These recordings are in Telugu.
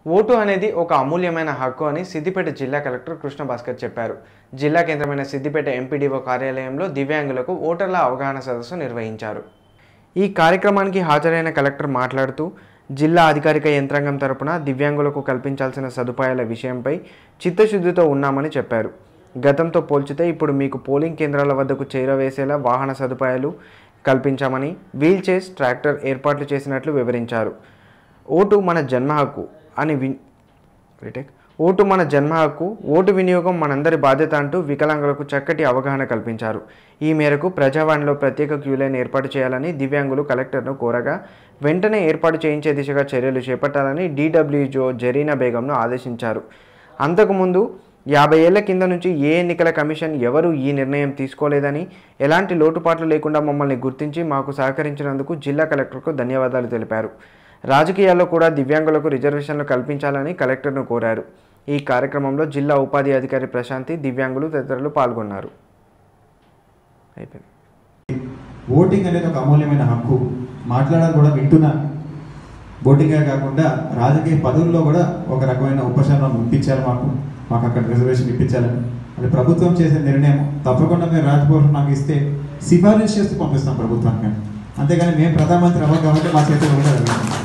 ఓటు అనేది ఒక అమూల్యమైన హక్కు అని సిద్దిపేట జిల్లా కలెక్టర్ కృష్ణ భాస్కర్ చెప్పారు జిల్లా కేంద్రమైన సిద్దిపేట ఎంపీడీఓ కార్యాలయంలో దివ్యాంగులకు ఓటర్ల అవగాహన సదస్సు నిర్వహించారు ఈ కార్యక్రమానికి హాజరైన కలెక్టర్ మాట్లాడుతూ జిల్లా అధికారిక యంత్రాంగం తరపున దివ్యాంగులకు కల్పించాల్సిన సదుపాయాల విషయంపై చిత్తశుద్ధితో ఉన్నామని చెప్పారు గతంతో పోల్చితే ఇప్పుడు మీకు పోలింగ్ కేంద్రాల వద్దకు చేరవేసేలా వాహన సదుపాయాలు కల్పించామని వీల్ చైర్స్ ట్రాక్టర్ ఏర్పాట్లు చేసినట్లు వివరించారు ఓటు మన జన్మ హక్కు అని వి రీటేక్ ఓటు మన జన్మ హక్కు ఓటు వినియోగం మనందరి బాధ్యత అంటూ వికలాంగులకు చక్కటి అవగాహన కల్పించారు ఈ మేరకు ప్రజావాణిలో ప్రత్యేక క్యూలైన్ ఏర్పాటు చేయాలని దివ్యాంగులు కలెక్టర్ను కోరగా వెంటనే ఏర్పాటు చేయించే దిశగా చర్యలు చేపట్టాలని డీడబ్ల్యూజో జరీనా బేగంను ఆదేశించారు అంతకుముందు యాభై ఏళ్ల కింద నుంచి ఏ ఎన్నికల కమిషన్ ఎవరూ ఈ నిర్ణయం తీసుకోలేదని ఎలాంటి లోటుపాట్లు లేకుండా మమ్మల్ని గుర్తించి మాకు సహకరించినందుకు జిల్లా కలెక్టర్కు ధన్యవాదాలు తెలిపారు రాజకీయాల్లో కూడా దివ్యాంగులకు రిజర్వేషన్లు కల్పించాలని కలెక్టర్ను కోరారు ఈ కార్యక్రమంలో జిల్లా ఉపాధి అధికారి ప్రశాంతి దివ్యాంగులు తదితరులు పాల్గొన్నారు అయిపోయింది ఓటింగ్ అనేది ఒక అమూల్యమైన హక్కు మాట్లాడాలి కూడా వింటున్నా ఓటింగే కాకుండా రాజకీయ పదవుల్లో కూడా ఒక రకమైన ఉపశమనం ఇప్పించాలి మాకు మాకు అక్కడ రిజర్వేషన్ ఇప్పించాలని అది ప్రభుత్వం చేసే నిర్ణయం తప్పకుండా మీరు రాజభవన్ నాకు ఇస్తే సిఫారసు చేస్తూ పంపిస్తాం ప్రభుత్వానికి మేము అంతేగాని మేము ప్రధానమంత్రి అవ్వం కాబట్టి మా చేతిలో ఉండదు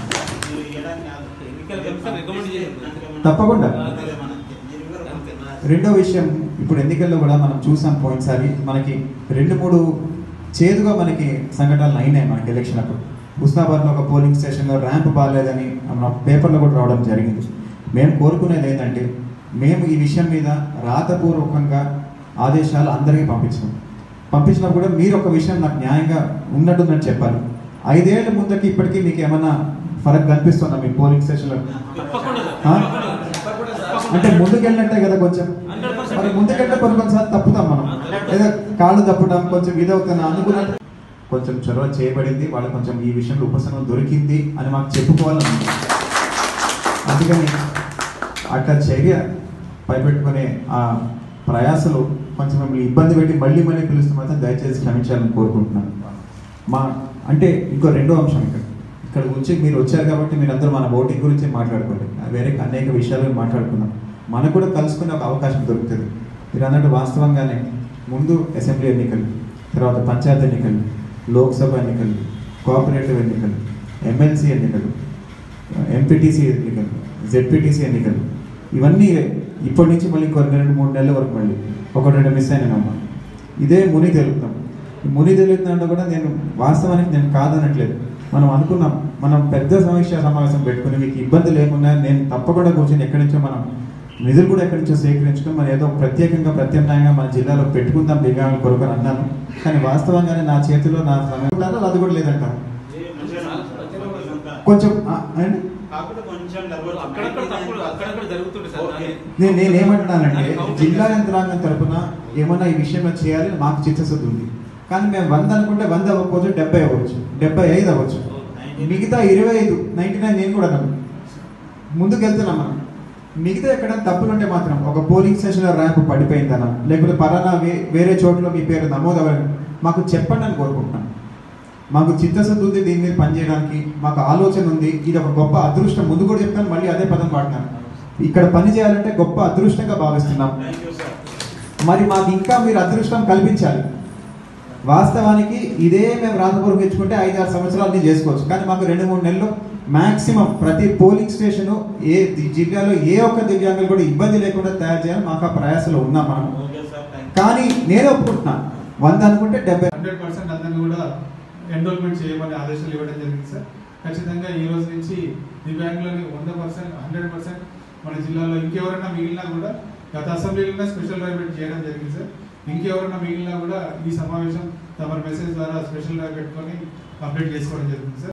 తప్పకుండా రెండో విషయం ఇప్పుడు ఎన్నికల్లో కూడా మనం చూసాం పోయినసారి మనకి రెండు మూడు చేదుగా మనకి సంఘటనలు అయినాయి మనకి ఎలక్షన్ అప్పుడు హుస్నాబాద్లో ఒక పోలింగ్ స్టేషన్లో ర్యాంప్ బాగాలేదని మన పేపర్లో కూడా రావడం జరిగింది మేము కోరుకునేది ఏంటంటే మేము ఈ విషయం మీద రాతపూర్వకంగా ఆదేశాలు అందరికీ పంపించాం పంపించినప్పుడు కూడా మీరు ఒక విషయం నాకు న్యాయంగా ఉన్నట్టుందని చెప్పాలి ఐదేళ్ల ముందుకి ఇప్పటికీ మీకు ఏమన్నా ఫరక్ కనిపిస్తుందా మీ పోలింగ్ స్టేషన్లో ఆ? అంటే ముందుకెళ్ళినట్టే కదా కొంచెం మరి ముందుకెళ్ళే కొన్ని కొన్నిసార్లు తప్పుతాం మనం లేదా కాళ్ళు తప్పడం కొంచెం ఇదవుతున్నా అనుకున్నట్టు కొంచెం చొరవ చేయబడింది వాళ్ళకి కొంచెం ఈ విషయంలో ఉపశమనం దొరికింది అని మాకు చెప్పుకోవాలని అందుకని అట్లా చర్య పైపెట్టుకునే ఆ ప్రయాసలు కొంచెం మిమ్మల్ని ఇబ్బంది పెట్టి మళ్ళీ మళ్ళీ పిలుస్తూ మాత్రం దయచేసి క్షమించాలని కోరుకుంటున్నాను మా అంటే ఇంకో రెండో అంశం ఇక్కడ ఇక్కడ వచ్చి మీరు వచ్చారు కాబట్టి మీరు అందరూ మన ఓటింగ్ గురించి మాట్లాడుకోండి వేరే అనేక విషయాలు మాట్లాడుకుందాం మనకు కూడా కలుసుకునే ఒక అవకాశం దొరుకుతుంది మీరు అన్నట్టు వాస్తవంగానే ముందు అసెంబ్లీ ఎన్నికలు తర్వాత పంచాయతీ ఎన్నికలు లోక్సభ ఎన్నికలు కోఆపరేటివ్ ఎన్నికలు ఎమ్మెల్సీ ఎన్నికలు ఎంపీటీసీ ఎన్నికలు జెడ్పీటీసీ ఎన్నికలు ఇవన్నీ ఇప్పటి నుంచి మళ్ళీ ఇంకో రెండు మూడు నెలల వరకు మళ్ళీ ఒకటి రెండు మిస్ అయినానమ్మా ఇదే ముని తెలుపుతాం ఈ ముని తెలుపుతుందంటే కూడా నేను వాస్తవానికి నేను కాదనట్లేదు మనం అనుకున్నాం మనం పెద్ద సమీక్ష సమావేశం పెట్టుకుని మీకు ఇబ్బంది లేకుండా నేను తప్పకుండా కూర్చొని ఎక్కడి నుంచో మనం నిధులు కూడా ఎక్కడి నుంచో సేకరించుకుని మనం ఏదో ప్రత్యేకంగా ప్రత్యామ్నాయంగా మన జిల్లాలో పెట్టుకుందాం దిగాలి కొరకు అని అన్నాను కానీ వాస్తవంగానే నా చేతిలో నా సమయం ఉండాలో అది కూడా లేదంటారు కొంచెం ఆ, అండి? అక్కడక్కడ తప్పులు అక్కడక్కడ జరుగుతుండే సార్ ఓకే. నేను నేను ఏమంటున్నానంటే జిల్లా యంత్రాంగం తరపున ఏమన్నా ఈ విషయంలో చేయాలి మాకు చిత్తశుద్ధి ఉంది కానీ మేము వంద అనుకుంటే వంద అవ్వకపోవచ్చు డెబ్బై అవ్వచ్చు డెబ్బై ఐదు అవ్వచ్చు మిగతా ఇరవై ఐదు నైన్టీ నైన్ నేను కూడా నమ్ము ముందుకు వెళ్తున్నాం మనం మిగతా ఎక్కడ తప్పులు ఉంటే మాత్రం ఒక పోలింగ్ స్టేషన్లో ర్యాంప్ పడిపోయిందనా లేకపోతే పలానా వే వేరే చోట్ల మీ పేరు నమోదు అవ్వాలి మాకు చెప్పండి అని కోరుకుంటున్నాను మాకు చిత్తశుద్ధి ఉంది దీని మీద పనిచేయడానికి మాకు ఆలోచన ఉంది ఇది ఒక గొప్ప అదృష్టం ముందు కూడా చెప్తాను మళ్ళీ అదే పదం వాడినాను ఇక్కడ పని చేయాలంటే గొప్ప అదృష్టంగా భావిస్తున్నాం థ్యాంక్ యూ సార్ మరి మాకు ఇంకా మీరు అదృష్టం కల్పించాలి వాస్తవానికి ఇదే మేము రాతపూర్వకం ఇచ్చుకుంటే ఐదు ఆరు సంవత్సరాలు నేను చేసుకోవచ్చు కానీ మాకు రెండు మూడు నెలలు మాక్సిమం ప్రతి పోలింగ్ స్టేషన్ ఏ ది- జిల్లాలో ఏ ఒక్క దివ్యాంగులు కూడా ఇబ్బంది లేకుండా తయారు చేయాలి మాకు ఆ ప్రయాసలో ఉన్నాం మనం ఓకే సార్ థ్యాంక్ కానీ నేను ఒప్పుకుంటున్నా వంద అనుకుంటే డెబ్బై హండ్రెడ్ పర్సెంట్ అందరినీ కూడా ఎన్రోల్మెంట్ చేయమని ఆదేశాలు ఇవ్వడం జరిగింది సార్ ఖచ్చితంగా ఈ రోజు నుంచి దివ్యాంగులని వంద పర్సెంట్ హండ్రెడ్ పర్సెంట్ మన జిల్లాలో ఇంకెవరైనా మిగిలినా కూడా గత అసెంబ్లీలోనే స్పెషల్ డ్రైవ్ పెట్టి చేయడం జరిగింది సార్ ఇంకెవరైనా మిగిలినా కూడా ఈ సమావేశం తమ మెసేజ్ ద్వారా స్పెషల్ డ్రైవ్ పెట్టుకొని కంప్లీట్ చేసుకోవడం జరిగింది సార్